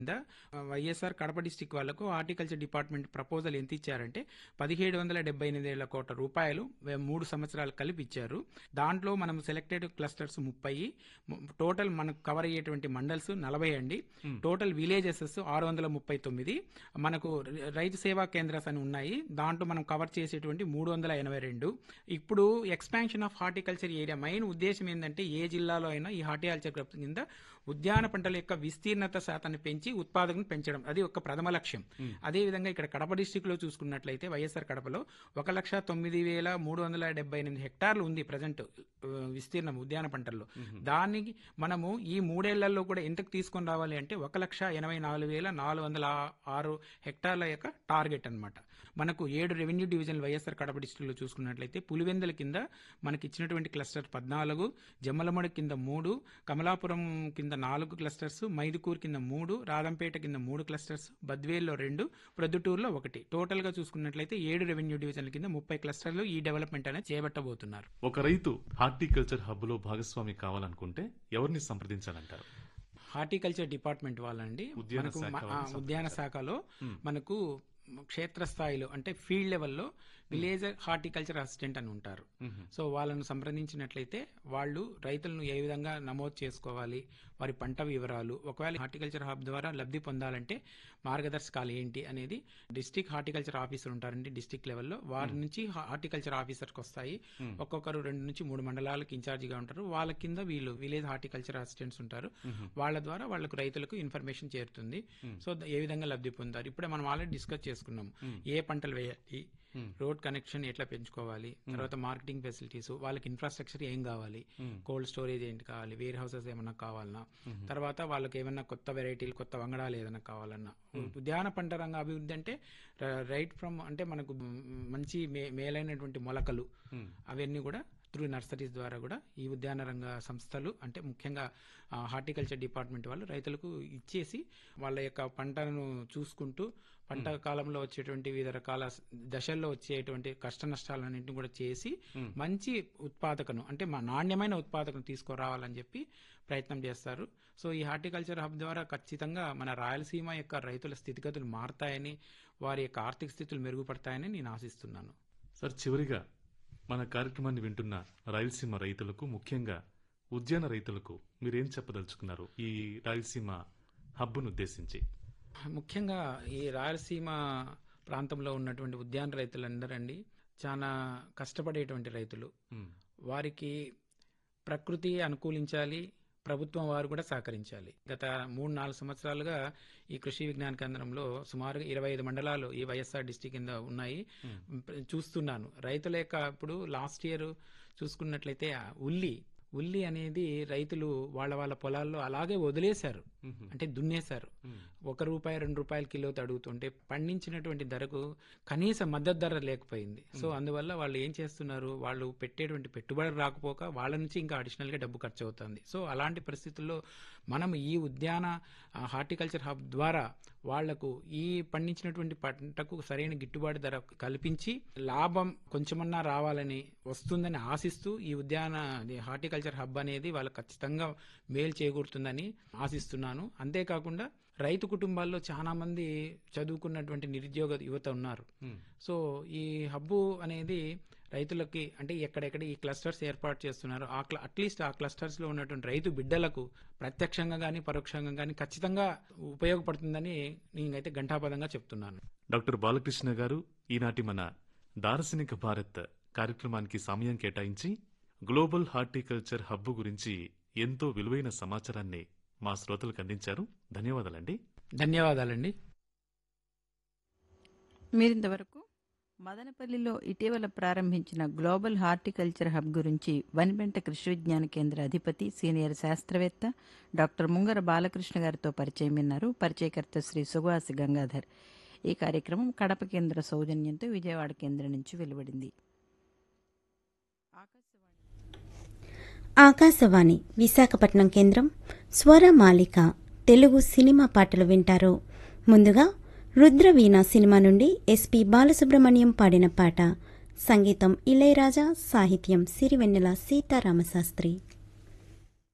కింద YSR Kadapa district వాళ్లకు horticulture department proposal ఎంత ఇచ్చారంటే పదిహేడు వందల డెబ్బై ఎనిమిది వేల కోట్ల రూపాయలు వే- మూడు సంవత్సరాలు కలిపి ఇచ్చారు దాంట్లో మనం సెలెక్టెడ్ క్లస్టర్స్ ముప్పై టోటల్ మనకు కవర్ అయ్యేటువంటి మండల్స్ నలభై అండి టోటల్ విలేజెస్ ఆరు వందల ముప్పై తొమ్మిది మనకు ర- రైతు సేవా కేంద్రాస్ అని ఉన్నాయి దాంట్లో మనం కవర్ చేసేటువంటి మూడు వందల ఎనభై రెండు ఇప్పుడు expansion of horticulture area main ఉద్దేశం ఏంటంటే ఏ జిల్లాలో అయినా ఈ హార్టికల్చర్ క్రాప్ కింద ఉద్యాన పంటల యొక్క విస్తీర్ణత శాతాన్ని పెంచి ఉత్పాదకను పెంచడం అది ఒక ప్రథమ లక్ష్యం అదే విధంగా ఇక్కడ కడప డిస్టిక్ లో చూసుకున్నట్లయితే వైఎస్ఆర్ కడపలో ఒక లక్ష తొమ్మిది వేల మూడు వందల డెబ్బై ఎనిమిది హెక్టార్లు ఉంది ప్రజెంట్ విస్తీర్ణం ఉద్యాన పంటల్లో దానికి మనము ఈ మూడేళ్లలో కూడా ఎంతకు తీసుకొని రావాలి అంటే ఒక లక్ష ఎనభై నాలుగు వేల నాలుగు వందల ఆరు హెక్టార్ల యొక్క టార్గెట్ అన్నమాట మనకు ఏడు రెవెన్యూ డివిజన్లు వైఎస్ఆర్ కడప డిస్టిక్లో చూసుకున్నట్లయితే పులివెందుల కింద మనకి ఇచ్చినటువంటి క్లస్టర్ పద్నాలుగు జమ్మలమడి కింద మూడు కమలాపురం కింద నాలుగు క్లస్టర్స్ మైదుకూరు కింద మూడు రాదంపేట కింద మూడు క్లస్టర్స్ బద్వేల్లో రెండు ప్రొద్దుటూరులో ఒకటి టోటల్ గా చూసుకున్నట్లయితే ఏడు రెవెన్యూ డివిజన్ల కింద ముప్పై క్లస్టర్లు ఈ డెవలప్మెంట్ అనేది చేపట్టబోతున్నారు ఒక రైతు హార్టికల్చర్ హబ్ లో భాగస్వామి కావాలనుకుంటే ఎవరిని సంప్రదించాలంటారు హార్టికల్చర్ డిపార్ట్మెంట్ వాళ్ళండి ఉద్యాన మనకు శాఖ మ- ఆ, వాళ్ళని ఉద్యాన శాఖలో మనకు క్షేత్రస్థాయిలో అంటే ఫీల్డ్ లెవెల్లో విలేజ్ హార్టికల్చర్ అసిస్టెంట్ అని ఉంటారు సో వాళ్ళను సంప్రదించినట్లయితే వాళ్ళు రైతులను ఏ విధంగా నమోదు చేసుకోవాలి వారి పంట వివరాలు ఒకవేళ హార్టికల్చర్ హబ్ ద్వారా లబ్ధి పొందాలంటే మార్గదర్శకాలు ఏంటి అనేది డిస్టిక్ హార్టికల్చర్ ఆఫీసర్ ఉంటారండి డిస్టిక్ లెవెల్లో వారి నుంచి హా- హార్టికల్చర్ ఆఫీసర్కి వస్తాయి ఒక్కొక్కరు రెండు నుంచి మూడు మండలాలకు ఇన్ఛార్జిగా ఉంటారు వాళ్ళ కింద వీళ్ళు విలేజ్ హార్టికల్చర్ అసిస్టెంట్స్ ఉంటారు వాళ్ళ ద్వారా వాళ్ళకు రైతులకు ఇన్ఫర్మేషన్ చేరుతుంది సో ద- ఏ విధంగా లబ్ధి పొందారు ఇప్పుడే మనం ఆల్రెడీ డిస్కస్ చేసుకున్నాం ఏ పంటలు వేయాలి రోడ్ కనెక్షన్ ఎట్లా పెంచుకోవాలి తర్వాత మార్కెటింగ్ ఫెసిలిటీస్ వాళ్ళకి ఇన్ఫ్రాస్ట్రక్చర్ ఏం కావాలి కోల్డ్ స్టోరేజ్ ఏంటి కావాలి వేర్ హౌసెస్ ఏమన్నా కావాలన్నా తర్వాత వాళ్ళకి ఏమన్నా కొత్త వెరైటీలు కొత్త వంగడాలు ఏదైనా కావాలన్నా ఉద్యాన పంట రంగ అభివృద్ధి అంటే రైట్ ఫ్రమ్ అంటే మనకు మ్, మంచి మే మేలైనటువంటి మొలకలు అవన్నీ కూడా త్రూ నర్సరీస్ ద్వారా కూడా ఈ ఉద్యాన రంగ సంస్థలు అంటే ముఖ్యంగా హార్టికల్చర్ డిపార్ట్మెంట్ వాళ్ళు రైతులకు ఇచ్చేసి వాళ్ళ యొక్క పంటను చూసుకుంటూ పంట కాలంలో వచ్చేటువంటి వివిధ రకాల స- దశల్లో వచ్చేటువంటి కష్ట నష్టాలన్నింటిని కూడా చేసి మంచి ఉత్పాదకను అంటే మా నాణ్యమైన ఉత్పాదకను తీసుకురావాలని చెప్పి ప్రయత్నం చేస్తారు సో ఈ హార్టికల్చర్ హబ్ ద్వారా ఖచ్చితంగా మన రాయలసీమ యొక్క రైతుల స్థితిగతులు మారతాయని వారి యొక్క ఆర్థిక స్థితులు మెరుగుపడతాయని నేను ఆశిస్తున్నాను సార్ చివరిగా మన కార్యక్రమాన్ని వింటున్న రాయలసీమ రైతులకు ముఖ్యంగా ఉద్యాన రైతులకు మీరేం చెప్పదలుచుకున్నారు ఈ రాయలసీమ హబ్బును ఉద్దేశించి ముఖ్యంగా ఈ రాయలసీమ ప్రాంతంలో ఉన్నటువంటి ఉద్యాన రైతులందరండి చాలా కష్టపడేటువంటి రైతులు మ్మ్. వారికి ప్రకృతి అనుకూలించాలి ప్రభుత్వం వారు కూడా సహకరించాలి గత మూడు నాలుగు సంవత్సరాలుగా ఈ కృషి విజ్ఞాన కేంద్రంలో సుమారుగా ఇరవై ఐదు మండలాలు ఈ వైఎస్ఆర్ డిస్టిక్ కింద ఉన్నాయి చూస్తున్నాను రైతుల యొక్క ఇప్పుడు లాస్ట్ ఇయర్ చూసుకున్నట్లయితే ఆ ఉల్లి ఉల్లి అనేది రైతులు వాళ్ళ వాళ్ళ పొలాల్లో అలాగే వదిలేశారు మ్మ్. అంటే దున్నేశారు మ్మ్. ఒక రూపాయి రెండు రూపాయల కిలోతో అడుగుతుంటే పండించినటువంటి ధరకు కనీస మద్దతు ధర లేకపోయింది సో అందువల్ల వాళ్ళు ఏం చేస్తున్నారు వాళ్ళు పెట్టేటువంటి పెట్టుబడి రాకపోక వాళ్ళ నుంచి ఇంకా అడిషనల్ గా డబ్బు ఖర్చు అవుతుంది సో అలాంటి పరిస్థితుల్లో మనం ఈ ఉద్యాన ఆ, హార్టికల్చర్ హబ్ ద్వారా వాళ్లకు ఈ పండించినటువంటి పంటకు సరైన గిట్టుబాటు ధర కల్పించి లాభం కొంచెమన్నా రావాలని వస్తుందని ఆశిస్తూ ఈ ఉద్యాన ఇది హార్టికల్చర్ హబ్ అనేది వాళ్ళకి ఖచ్చితంగా మేలు చేకూరుతుందని ఆశిస్తున్నాను అంతేకాకుండా రైతు కుటుంబాల్లో చాలా మంది చదువుకున్నటువంటి నిరుద్యోగ యువత ఉన్నారు మ్మ్. సో ఈ హబ్బు అనేది రైతులకి అంటే ఎక్కడెక్కడ ఈ క్లస్టర్స్ ఏర్పాటు చేస్తున్నారు ఆ క్ల అట్లీస్ట్ ఆ క్లస్టర్స్ లో ఉన్నటువంటి రైతు బిడ్డలకు ప్రత్యక్షంగా కానీ పరోక్షంగా కానీ ఖచ్చితంగా ఉపయోగపడుతుందని నేనైతే ఘంటాపదంగా చెప్తున్నాను డాక్టర్ బాలకృష్ణ గారు ఈనాటి మన దార్శనిక భారత్ కార్యక్రమానికి సమయం కేటాయించి గ్లోబల్ హార్టికల్చర్ హబ్ గురించి ఎంతో విలువైన సమాచారాన్ని మా శ్రోతలకు అందించారు ధన్యవాదాలండి ధన్యవాదాలండి మీరింతవరకు మదనపల్లిలో ఇటీవల ప్రారంభించిన గ్లోబల్ హార్టికల్చర్ హబ్ గురించి వనిపెంట కృషి విజ్ఞాన కేంద్ర అధిపతి సీనియర్ శాస్త్రవేత్త డాక్టర్ ముంగర బాలకృష్ణ గారితో పరిచయం విన్నారు పరిచయకర్త శ్రీ సుభాసి గంగాధర్ ఈ కార్యక్రమం కడప కేంద్ర సౌజన్యంతో విజయవాడ కేంద్రం నుంచి వెలువడింది ఆకాశవాణి విశాఖపట్నం కేంద్రం స్వరమాలిక తెలుగు సినిమా పాటలు వింటారు ముందుగా రుద్రవీణ సినిమా నుండి ఎస్పి బాలసుబ్రహ్మణ్యం పాడిన పాట సంగీతం ఇళయరాజా సాహిత్యం సిరివెన్నెల సీతారామశాస్త్రి